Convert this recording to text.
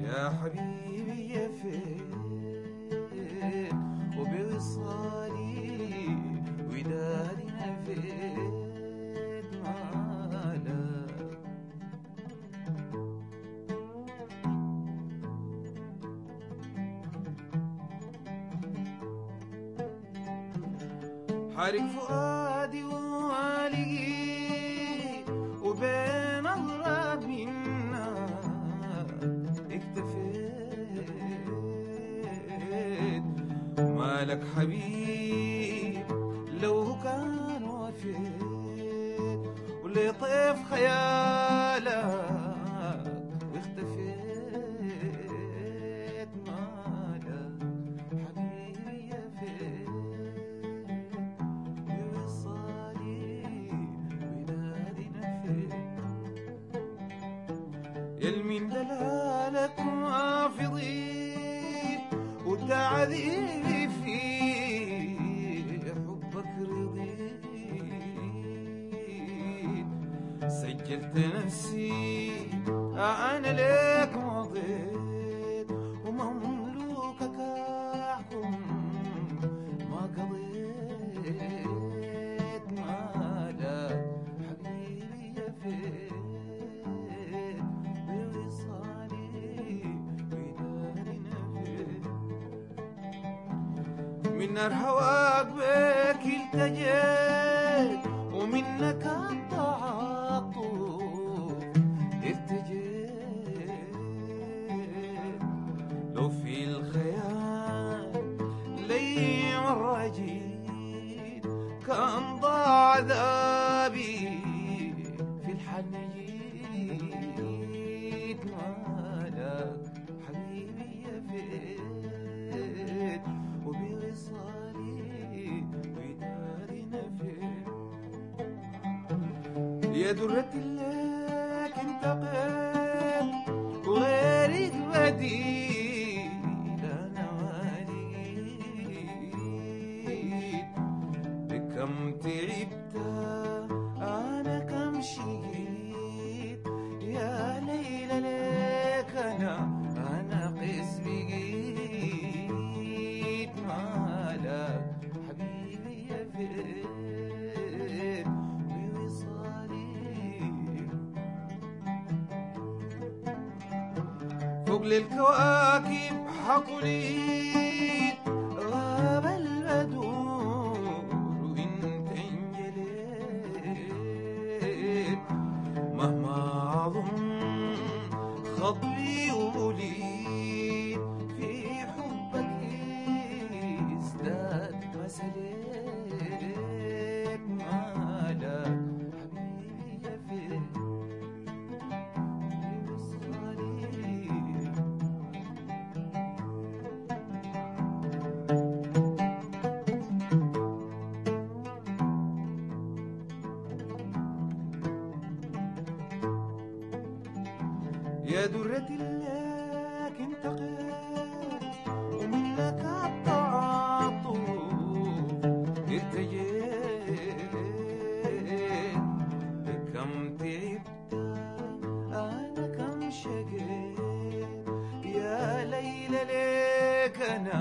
يا حبيبي يا فين وبوصالي ودادنا فين مالك حارق فؤادي ووالي وبين أغراب منا اكتفيت مالك حبيب لو كان وفيت واللي طيف خيالك واختفيت مالك حبيبي يا فين بوصالي ودادنا فين يلمين دلالك ما في ضيق وتعذيبي في حبك رضيت سجلت نفسي انا لك مضيت ومملوكك احكم ما قضيت مالك حبيبي يا فين بوصالي ودارنا فين من نار هواك بك التجيت ومنك التعاطف ارتجيت لو في الخيال لي مرة جيت كان ضاع عذابي في الحن جيت مالك حبيبي يا فين وبوصالي ودارنا فين يا درة لك انتقل وغيرك بديل انا وليد بكم تعبت انا كم شقيت يا ليلى ليك انا انا قس بقيت مالك حبيبي يا فين بوصالي فوق للكواكب حقولي غاب البدور وانت انجليت مهما اظن خطبي وليد في حبك ازداد مسليت مالك حبيبي يا فين بوصالي يا درة لك انتقيت ومنك التعاطف ارتجيت كم تعبت انا كم شقيت يا ليلى ليك انا